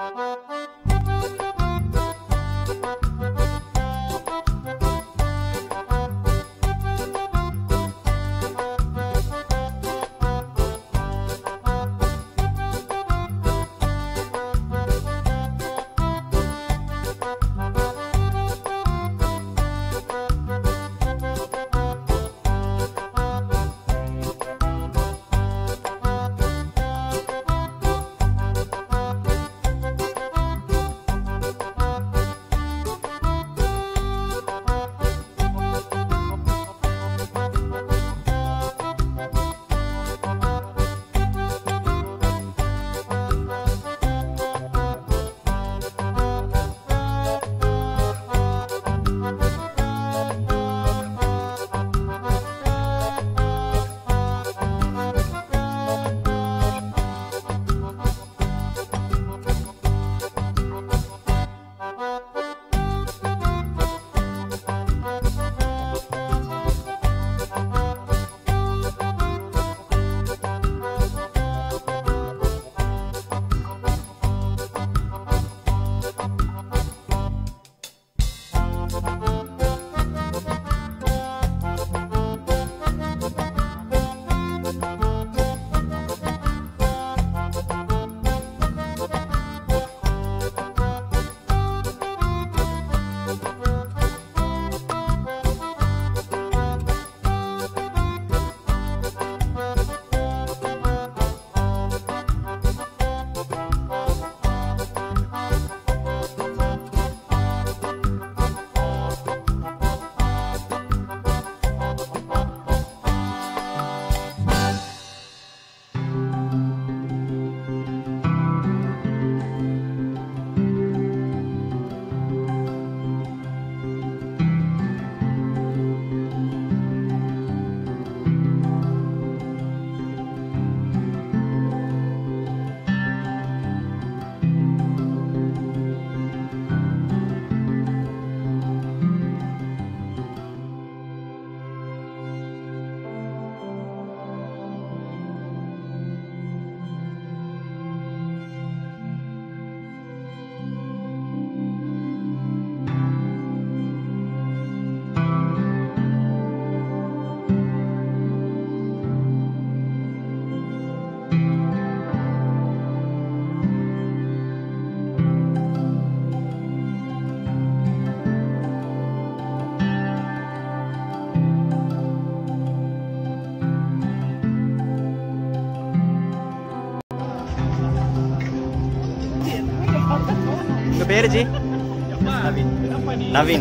உங்க பேரு ஜி நவீன் நவீன்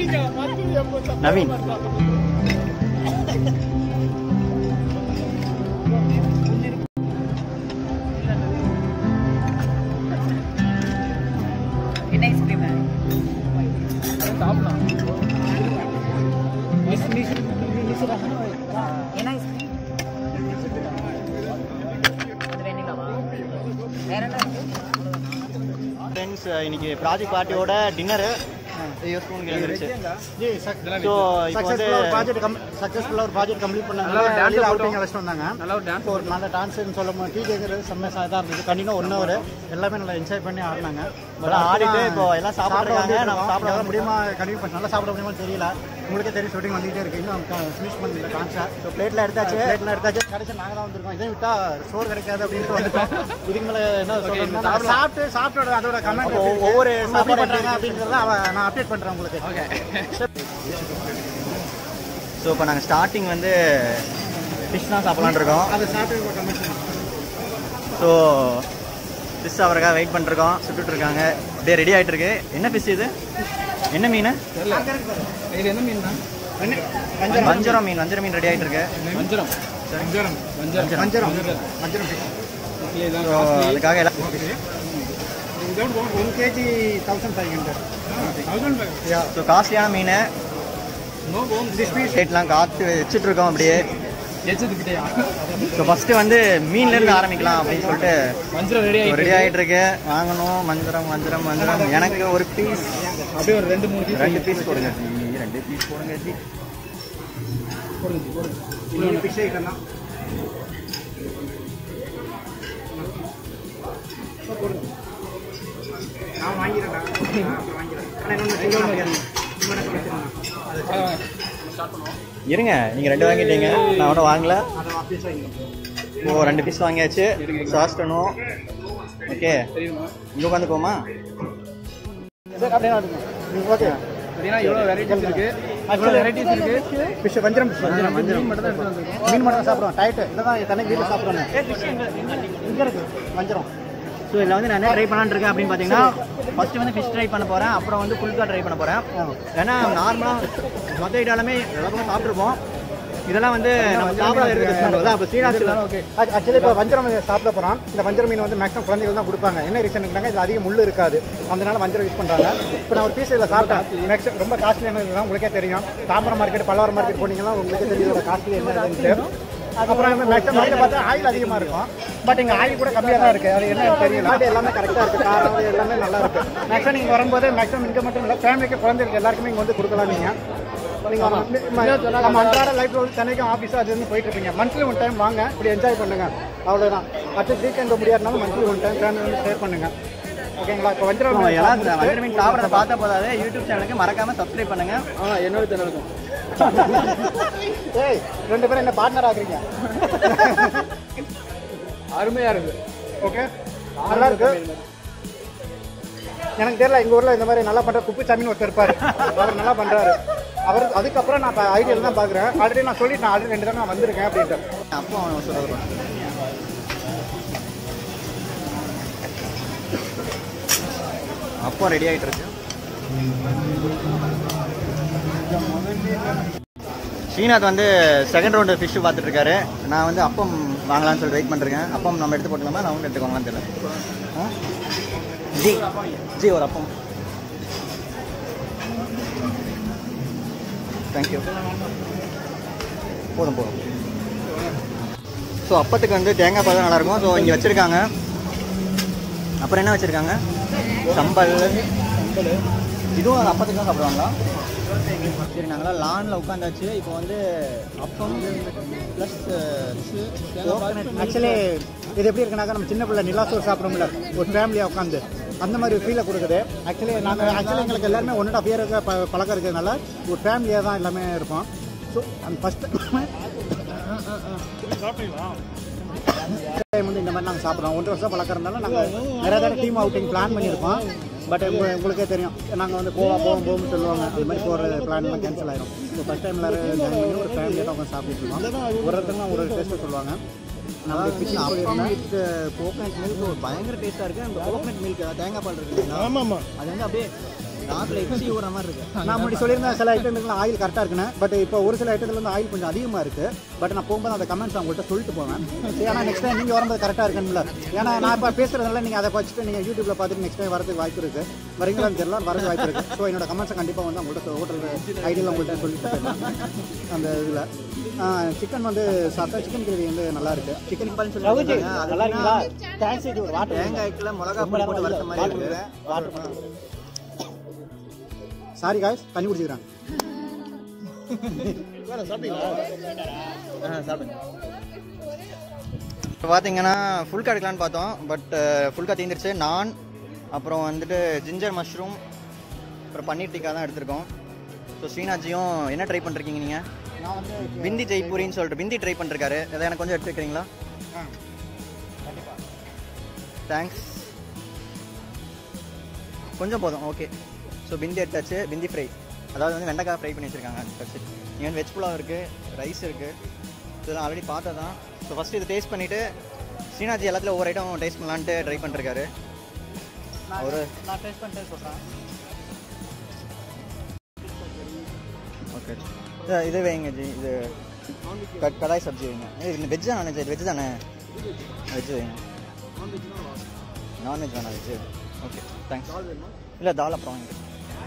நவீன் என்ன ஐஸ்கிரீம் என்ன ஐஸ்கிரீம் வெண்ணிலாவா வேற என்ன இருக்கு? ஃப்ரெண்ட்ஸ் இன்னைக்கு ப்ராஜெக்ட் பார்ட்டியோட டின்னரு ஐயோ ஸ்பூன் கிளம்பிருச்சு ஜி ஸோ இப்போ வந்து சக்ஸஸ்ஃபுல்லாக ஒரு ப்ராஜெக்ட் கம் சக்ஸஸ்ஃபுல்லாக ஒரு ப்ராஜெக்ட் கம்ப்ளீட் பண்ணாங்க நல்லா ஒரு dance வெளியில் photo. அவுட்டிங் வச்சுட்டு வந்தாங்க நல்லா ஒரு டான்ஸ் ஒரு நல்ல டான்ஸ்னு சொல்லும் போது டிஜேங்கிறது செம்ம இதாக இருந்தது கண்டிப்பாக ஒன் ஹவர் எல்லாமே நல்லா என்ஜாய் பண்ணி ஆடினாங்க எல்லாம் ஆடிட்டு இப்போ எல்லாம் சாப்பிட்றாங்க நம்ம சாப்பிட சாப்பிட முடியுமா கண்டிப்பாக பண்ண நல்லா சாப்பிட முடியுமா தெரியல உங்களுக்கே தெரியும் ஷூட்டிங் வந்துகிட்டே இருக்கு இன்னும் ஃபினிஷ் பண்ணல டான்ஸை ஸோ பிளேட்டில் எடுத்தாச்சு பிளேட்ல எடுத்தாச்சு கடைசி நாங்கள் தான் வந்திருக்கோம் இதை விட்டா சோறு கிடைக்காது அப்படின்ட்டு வந்துட்டோம் இதுக்கு மேலே என்ன சொல்றதுன்னா நான் சாப்பிட்டு சாப்பிட்டோட அதோட கமெண்ட் அப்போ ஒவ்வொரு எப்படி சாப்பாடு பண்ணுறாங்க அப்படிங்கிறத அவ- நான் அப்டேட் பண்ணுறேன் உங்களுக்கு ஸோ இப்போ நாங்கள் ஸ்டார்டிங் வந்து ஃபிஷ் தான் சாப்பிட்லான்னு இருக்கோம் அதை சாப்பிட்டு கமெண்ட் ஸோ ஃபிஷ் அவருக்காக வெயிட் பண்ணிருக்கோம் சுட்டுட்டு இருக்காங்க அப்படியே ரெடி ஆகிட்டு இருக்கு என்ன ஃபிஷ் இது என்ன மீன் இது என்ன மீன் தான் வஞ்சரம் மீன் வஞ்சரம் மீன் ரெடி ஆகிட்டு இருக்கு வஞ்சரம் வஞ்சரம் வஞ்சரம் வஞ்சரம் வஞ்சரம் fish. ஸோ அதுக்காக எல்லாம் one KG thousand five hundred so காஸ்ட்லியான மீன் ரேட்லாம் காத்து வச்சுட்டு இருக்கோம் அப்படியே எச்சதுக்கிட்டேயா ஸோ ஃபஸ்ட்டு வந்து மீன்லேருந்து ஆரம்பிக்கலாம் அப்படின்னு சொல்லிட்டு வஞ்சரம் ரெடி ரெடி ஆகிட்டு இருக்கு வாங்கணும் மந்திரம் மந்திரம் மந்திரம் எனக்கு ஒரு பீஸ் அப்படியே ஒரு ரெண்டு மூணு ரெண்டு பீஸ் கொடுங்க ஜி. ரெண்டு பீஸ் போடுங்க ஜி இன்னொன்று ஃபிஷ் ஐட்டம் தான் இருங்க நீங்கள் ரெண்டு வாங்கிட்டீங்க நான் ஒன்றும் வாங்கல ஓ ரெண்டு பீஸ் வாங்கியாச்சு சாஸ் பண்ணுவோம் ஓகே இங்கே உட்காந்துக்கோமா சரி அப்படியே ஓகே பார்த்தீங்கன்னா எவ்வளோ வெரைட்டிஸ் இருக்கு இவ்வளோ வெரைட்டிஸ் இருக்கு ஃபிஷ் வஞ்சிரம் வஞ்சிரம் வஞ்சிரம் மட்டும் தான் எடுத்து வந்திருக்கோம் மீன் மட்டும் தான் சாப்பிடுவோம் டயட்டு இதான் தண்ணி வீட்டில் சாப்பிடுவோம் இங்கே இருக்கு வஞ்சிரம் ஸோ இதில் வந்து நான் என்ன ட்ரை பண்ணலான்னு இருக்கேன் அப்படின்னு பார்த்தீங்கன்னா ஃபஸ்ட்டு வந்து ஃபிஷ் ட்ரை பண்ண போகிறேன் அப்புறம் வந்து புல்கா ட்ரை பண்ண போகிறேன் ஏன்னா நார்மலாக மொத்த ஐட்டாலுமே எல்லாமே சாப்பிட்ருப்போம் இதெல்லாம் வந்து நம்ம சாப்பிடாத இருக்குது அப்போ ஸ்ரீராஜில் ஓகே ஆக்சுவலி இப்போ வஞ்சரம் சாப்பிட போகிறோம் இந்த வஞ்சரம் மீன் வந்து மேக்ஸிமம் குழந்தைகள் தான் கொடுப்பாங்க என்ன ரீசன் இருக்குனாங்க இது அதிக முள் இருக்காது அதனால வஞ்சரம் யூஸ் பண்ணுறாங்க இப்போ நான் ஒரு பீஸ் இதில் சாப்பிட்டேன் மேக்ஸிமம் ரொம்ப காஸ்ட்லியானது தான் உங்களுக்கே தெரியும் தாம்பரம் மார்க்கெட் பல்லவரம் மார்க்கெட் போனீங்கன்னா உங்களுக்கு தெரியும் இதோட காஸ்ட்லி என்ன இதுன்ட்டு அப்புறம் வந்து மேக்ஸிமம் வந்து பார்த்தா ஆயில் அதிகமாக இருக்கும் பட் இங்கே ஆயில் கூட கம்மியாக தான் இருக்குது அது என்னன்னு தெரியல அது எல்லாமே கரெக்டாக இருக்குது காரம் அது எல்லாமே நல்லா இருக்குது மேக்ஸிமம் நீங்கள் வரும்போது மேக்ஸிமம் இங்கே மட்டும் இல்லை ஃபேமிலிக்கு குழந்தைகளுக்கு எல்லாருக்குமே இங்கே வந்து கொடுக்கலாம் நீங்கள் நீங்க ஒரு- நம்ம அன்றாட லைஃப்ல வந்து சென்னைக்கும் ஆஃபீஸ் அது வந்து போயிட்டு இருப்பீங்க மந்த்லி ஒன் டைம் வாங்க இப்படி என்ஜாய் பண்ணுங்க அவ்வளவுதான் அட்லீஸ்ட் வீக்கெண்ட் முடியாதுனாலும் மந்த்லி ஒன் டைம் ஃபேமிலி வந்து ஸ்டே பண்ணுங்க ஓகேங்களா இப்போ வஞ்சிரம் மீன் எல்லாம் வஞ்சர மீன் சாப்பிட்றத பார்த்தா போதாது யூடியூப் சேனலுக்கு மறக்காமல் சப்ஸ்கிரைப் பண்ணுங்கள் ஆ என்னோட சேனலுக்கும் ஏய் ரெண்டு பேரும் என்ன பார்ட்னர் ஆகுறீங்க அருமையா இருக்கு ஓகே நல்லா இருக்கு எனக்கு தெரியல எங்க ஊர்ல இந்த மாதிரி நல்லா பண்ற குப்புசாமின்னு ஒருத்தர் இருப்பாரு அவர் நல்லா பண்றாரு அவர் அதுக்கப்புறம் நான் ஐடியால தான் பாக்குறேன் ஆல்ரெடி நான் சொல்லிட்டேன் ஆல்ரெடி ரெண்டு தடவை நான் வந்திருக்கேன் அப்படின்ட்டு அப்போ அவன் சொல்கிறது அப்போ ரெடி ஆகிட்டு இருக்கு ஸ்ரீநாத் வந்து செகண்ட் ரவுண்டு ஃபிஷ் பார்த்துட்டு இருக்காரு நான் வந்து அப்பம் வாங்கலாம்னு சொல்லி வெயிட் பண்ணிருக்கேன் அப்பம் நம்ம எடுத்து போட்டுக்கலாமா நான் வந்து எடுத்துக்கோங்களான்னு தெரியல ஆ? ஜி ஜி ஒரு அப்பம் தேங்க்யூ போதும் போதும் ஸோ அப்பத்துக்கு வந்து தேங்காய் பால் தான் நல்லாயிருக்கும் ஸோ இங்கே வச்சுருக்காங்க அப்புறம் என்ன வச்சுருக்காங்க சம்பல் இதுவும் அந்த அப்பத்துக்கு தான் சாப்பிடுவாங்களா சரி நாங்களாம் லானில் உட்காந்தாச்சு இப்போ வந்து அப்பம் ப்ளஸ் ஆக்சுவலி இது எப்படி இருக்குனாக்கா நம்ம சின்ன பிள்ளை நிலா சோறு சாப்பிடும்ல ஒரு ஃபேமிலியாக உட்காந்து அந்த மாதிரி ஒரு ஃபீலை கொடுக்குது ஆக்சுவலி நாங்கள் ஆக்சுவலி எங்களுக்கு எல்லாருமே ஒன் அண்ட் ஆஃப் இயருக்கு ப பழக்கம் இருக்கிறதுனால ஒரு ஃபேமிலியாக தான் எல்லாமே இருப்போம் ஸோ அந்த ஃபஸ்ட்டு டைம் வந்து இந்த மாதிரி நாங்கள் சாப்பிட்றோம் ஒன்றரை வருஷம் பழக்கம் இருந்தாலும் நாங்கள் நிறைய தடவை டீம் அவுட்டிங் பிளான் பண்ணியிருக்கோம் பட் உங்களுக்கே தெரியும் நாங்கள் வந்து கோவா போவோம் போகும்னு சொல்லுவாங்க அது மாதிரி போகிற பிளான்லாம் கேன்சல் ஆயிடும் ஸோ ஃபஸ்ட் டைம் எல்லாரும் join பண்ணி ஒரு ஃபேமிலியாக தான் உட்காந்து சாப்பிட்டு இருக்கோம் ஒரு ஒருத்தங்க ஒரு டேஸ்ட்டு சொல்லுவாங்க நான் ஃபிஷ் அப்பம் வித் கோகனட் மில்க் பயங்கர டேஸ்ட்டாக இருக்குது அந்த கோகனட் மில்க் தேங்காய் பால் இருக்கு ஆமாம் ஆமாம் அது வந்து அப்படியே நாட்டில் எச்சி ஊற மாதிரி இருக்கு நான் முன்னாடி சொல்லியிருந்தேன் சில ஐட்டத்துக்குலாம் ஆயில் கரெக்டாக இருக்குன்னு பட் இப்போ ஒரு சில ஐட்டத்துல வந்து ஆயில் கொஞ்சம் அதிகமாக இருக்குது பட் நான் போகும்போது அந்த கமெண்ட்ஸ் அவங்கள்ட்ட சொல்லிட்டு போவேன் சரி, ஏன்னா நெக்ஸ்ட் டைம் நீங்கள் வரும்போது கரெக்டாக இருக்குன்னு ஏன்னா நான் இப்போ பேசுறதுனால நீங்கள் அதை வச்சுட்டு நீங்கள் யூடியூப்ல பார்த்துட்டு நெக்ஸ்ட் டைம் வரதுக்கு வாய்ப்பு இருக்குது வரீங்களான்னு தெரியல வரது வாய்ப்பு இருக்குது ஸோ என்னோட கமெண்ட்ஸை கண்டிப்பாக வந்து அவங்கள்ட்ட ஹோட்டல் ஐடியில் உங்கள்கிட்ட சொல்லிட்டு போயிடலாம் அந்த இதில் சிக்கன் வந்து சாப்பிட்டா சிக்கன் கிரேவி வந்து நல்லா இருக்கு சிக்கன் பால் சொல்லி நல்லா இருக்கீங்களா தேங்க்ஸ் இது ஒரு வாட்டர் தேங்காய்க்குள்ள மிளகா பொடி போட்டு வறுத்த மாதிரி இருக்கு சாரி காய்ஸ் தண்ணி குடிச்சிக்கிறாங்க இப்போ பார்த்தீங்கன்னா ஃபுல்கா எடுக்கலான்னு பார்த்தோம் பட் ஃபுல்கா தீந்துருச்சு நான் அப்புறம் வந்துட்டு ஜிஞ்சர் மஷ்ரூம் அப்புறம் பன்னீர் டிக்கா தான் எடுத்திருக்கோம் ஸோ ஸ்ரீநாத்ஜியும் என்ன ட்ரை பண்ணிருக்கீங்க நீங்கள் நான் வந்து பிந்தி ஜெய்பூரின்னு சொல்லிட்டு பிந்தி ட்ரை பண்ணிருக்காரு அதை எனக்கு கொஞ்சம் எடுத்து வைக்கிறீங்களா தேங்க்ஸ் கொஞ்சம் போதும் ஓகே ஸோ பிந்தி எடுத்தாச்சு பிந்தி ஃப்ரை அதாவது வந்து வெண்டைக்காய் ஃப்ரை பண்ணி வச்சுருக்காங்க வச்சு இங்கே வந்து வெஜ் புலாவ் இருக்குது ரைஸ் இருக்குது இதெல்லாம் ஆல்ரெடி பார்த்தது தான் ஸோ ஃபஸ்ட்டு இது டேஸ்ட் பண்ணிவிட்டு ஸ்ரீநாத்ஜி எல்லாத்துலையும் ஒவ்வொரு ஐட்டம் டேஸ்ட் பண்ணலான்ட்டு ட்ரை பண்ணிருக்காரு ஒரு நான் டேஸ்ட் பண்ணிட்டு சொல்கிறேன் ஓகே இது இது வைங்க ஜி இது க- கடாய் சப்ஜி வைங்க இது வெஜ் தானே இது வெஜ் தானே வெஜ் வைங்க நான்வெஜ் வேணாம் வெஜ் ஓகே தேங்க்ஸ் இல்லை தால் அப்புறம் வாங்க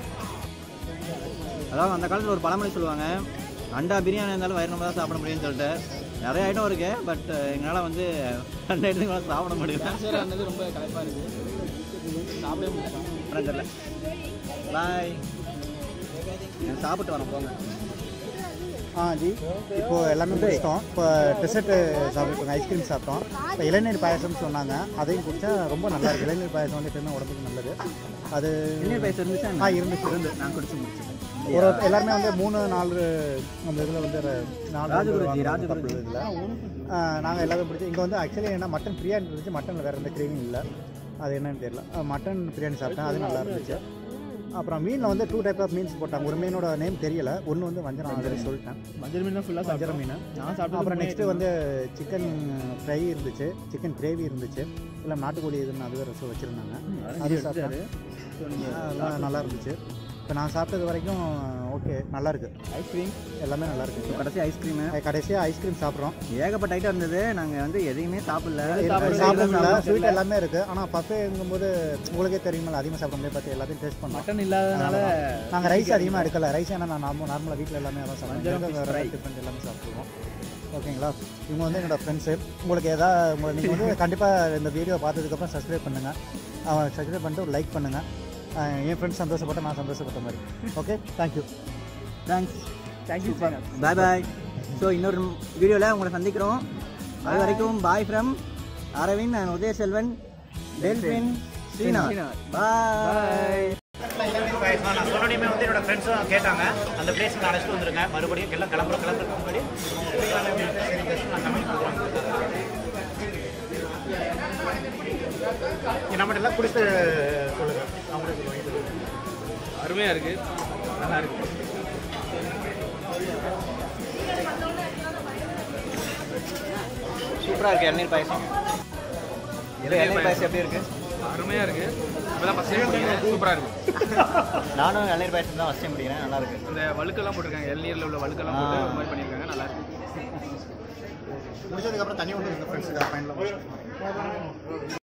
அதாவது அந்த காலத்தில் ஒரு பழமொழி சொல்லுவாங்க அண்டா பிரியாணி இருந்தாலும் வயிறு நம்ம தான் சாப்பிட முடியும்னு சொல்லிட்டு நிறைய ஐட்டம் இருக்கு பட் எங்களால் வந்து ரெண்டு ஐட்டத்துக்கு மேலே சாப்பிட முடியல சார் அண்ணது ரொம்ப களைப்பா இருக்கு சாப்பிடவே முடியல அப்புறம் தெரியல பாய் சாப்பிட்டு வரோம் போங்க ஆ ஜி இப்போ எல்லாமே முடிச்சிட்டோம் இப்போ டெசர்ட் சாப்பிட்டோம் ஐஸ்கிரீம் சாப்பிட்டோம் இப்போ இளநீர் பாயசம்னு சொன்னாங்க அதையும் குடிச்சா ரொம்ப நல்லா இருக்கு இளநீர் பாயசம் வந்து எப்பயுமே உடம்புக்கு நல்லது அது இன்னொரு பைசா இருந்துச்சா ஆ இருந்துச்சு இருந்து நான் குடிச்சு முடிச்சிட்டேன் ஒரு எல்லாருமே வந்து மூணு நாலு அந்த இதில் வந்து ர- நாலு ராஜகுருஜி, வாங்கினாங்க ராஜகுருஜி. couple இதில் நாங்கள் எல்லாரும் பிடிச்சி இங்கே வந்து ஆக்சுவலி என்ன மட்டன் பிரியாணி இருந்துச்சு மட்டனில் வேறு எந்த கிரேவிங் இல்லை அது என்னன்னு தெரியல மட்டன் பிரியாணி சாப்பிட்டேன் அது நல்லா இருந்துச்சு அப்புறம் மீனில் வந்து டூ டைப் ஆஃப் மீன்ஸ் போட்டாங்க ஒரு மீனோட நேம் தெரியல ஒன்று வந்து வஞ்சரம் ஆல்ரெடி சொல்லிட்டேன் மஞ்சள் மீன் தான் ஃபுல்லாக வஞ்சரம் மீன் நான் சாப்பிட்டது அப்புறம் நெக்ஸ்ட்டு வந்து சிக்கன் ஃப்ரை இருந்துச்சு சிக்கன் கிரேவி இருந்துச்சு இல்லை நாட்டுக்கோழி இதுன்னு அது ரசம் வச்சுருந்தாங்க அது சாப்பிட்டேன் அதெல்லாம் நல்லா இருந்துச்சு இப்போ நான் சாப்பிட்டது வரைக்கும் ஓகே நல்லா இருக்கு ஐஸ்கிரீம் எல்லாமே நல்லா இருக்கு கடைசி ஐஸ்கிரீமு கடைசியாக ஐஸ்கிரீம் சாப்பிட்றோம் ஏகப்பட்ட ஐட்டம் இருந்தது நாங்கள் வந்து எதையுமே சாப்பிடல சாப்பிட முடியல ஸ்வீட் எல்லாமே இருக்கு ஆனால் பஃபேங்கும்போது உங்களுக்கே தெரியுமில்ல அதிகமாக சாப்பிட முடியாது பார்த்து எல்லாத்தையும் டேஸ்ட் பண்ணோம் மட்டன் இல்லாதனால நாங்கள் ரைஸ் அதிகமாக எடுக்கல ரைஸ் ஏன்னா நான் நார்மல் நார்மலாக வீட்டில் எல்லாமே அதான் சாப்பிடுவோம் வேறு டிஃப்ரெண்ட் எல்லாமே சாப்பிடுவோம் ஓகேங்களா இவங்க வந்து என்னோட ஃப்ரெண்ட்ஸு உங்களுக்கு எதாவது உங்களை நீங்கள் வந்து கண்டிப்பாக இந்த வீடியோ பார்த்ததுக்கப்புறம் சப்ஸ்கிரைப் பண்ணுங்கள் அவன் சப்ஸ்கிரைப் பண்ணிட்டு ஒரு லைக் பண்ணுங்கள் என் ஃப்ரெண்ட்ஸ் சந்தோஷப்பட்ட நான் சந்தோஷப்பட்ட மாதிரி okay thank you thanks thank you bye bye so இன்னொரு வீடியோவில் உங்களை சந்திக்கிறோம் அது வரைக்கும் bye from Aravind and Udhaya Selvan Delphin Srinath bye நான் சொன்னோடையுமே வந்து என்னோட ஃப்ரெண்ட்ஸும் கேட்டாங்க அந்த பிளேஸ்க்கு அழைச்சிட்டு வந்துருங்க மறுபடியும் எல்லாம் கிளம்புற கிளம்புறதுக்கு முன்னாடி சரி just நான் கமெண்ட் கொடுக்குறேன் நம்மகிட்ட எல்லாம் கொடுத்து சொல்லுங்க அவங்களே சொல்லுவாங்க அருமையாக இருக்கு நல்லா இருக்கு சூப்பராக இருக்குது இளநீர் பாயசம் இது இளநீர் பாயசம் எப்படி இருக்கு அருமையாக இருக்கு இப்போதான் ஃபஸ்ட் டைம் குடிக்கிறேன் சூப்பராக இருக்கு நானும் இளநீர் பாயசம் தான் ஃபஸ்ட் டைம் குடிக்கிறேன் நல்லா இருக்கு அந்த வழுக்கெல்லாம் போட்டிருக்காங்க இளநீரில் உள்ள வழுக்கெல்லாம் போட்டு இந்த மாதிரி பண்ணியிருக்காங்க நல்லா இருக்கு முடிச்சதுக்கப்புறம் தண்ணி ஒன்று ஃப்ரெண்ட்ஸுக்கு ஃபைனலாக